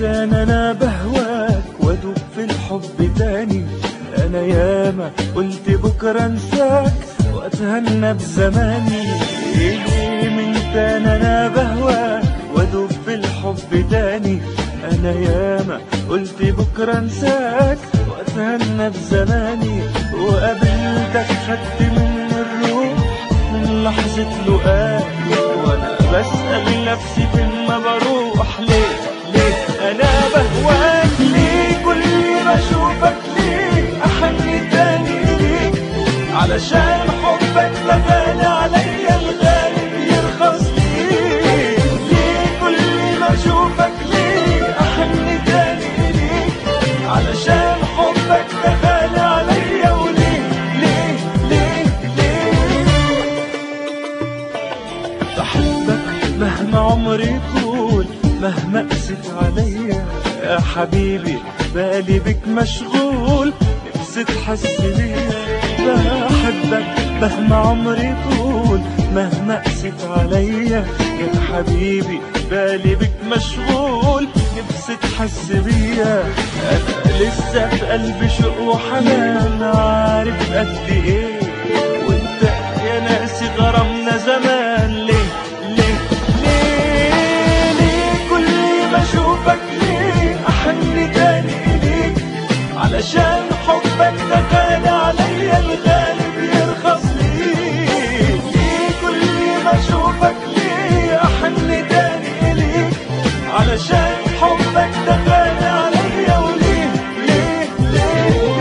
كان انا بهواك وادوب في الحب تاني انا ياما قلت بكره انساك واتهنى بزماني ليه من كان انا بهواك وادوب في الحب تاني انا ياما قلت بكره انساك واتهنى بزماني وقابلتك خدت من الروح من لحظة لقاك وانا بسأل نفسي فين ما بروح ليه ليه انا بهواك ليه كل ما اشوفك ليه احن تاني ليك علشان حبك لا غالي عليا الغالي بيرخص ليه ليه كل ما اشوفك ليه احن تاني ليك علشان حبك لا غالي عليا وليه ليه ليه ليه بحبك مهما عمري يطول مهما قست عليا يا حبيبي بالي بك مشغول نفسي تحس بيا بحبك مهما عمري يطول مهما قست عليا يا حبيبي بالي بك مشغول نفسي تحس بيا انا لسه في قلبي شوق وحنان عارف قد ايه وانت يا ناسي غرامنا زمان ليه ليه ليه ليه كل ما اشوفك ليه احن تاني ليك علشان حبك ده غالي عليا الغالي بيرخص ليه ليه كل ما اشوفك ليه احن تاني ليك علشان حبك ده غالي عليا وليه ليه ليه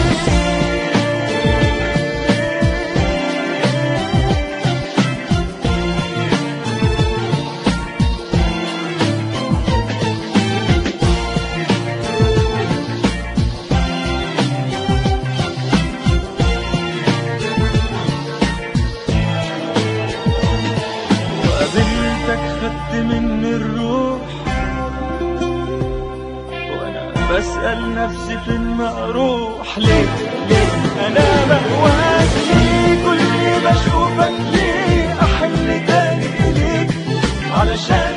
وقابلتك خدت مني الروح وانا بسأل نفسي فين ما اروح ليه ليه انا بهواك ليه كل ما اشوفك ليه احن تاني ليك علشان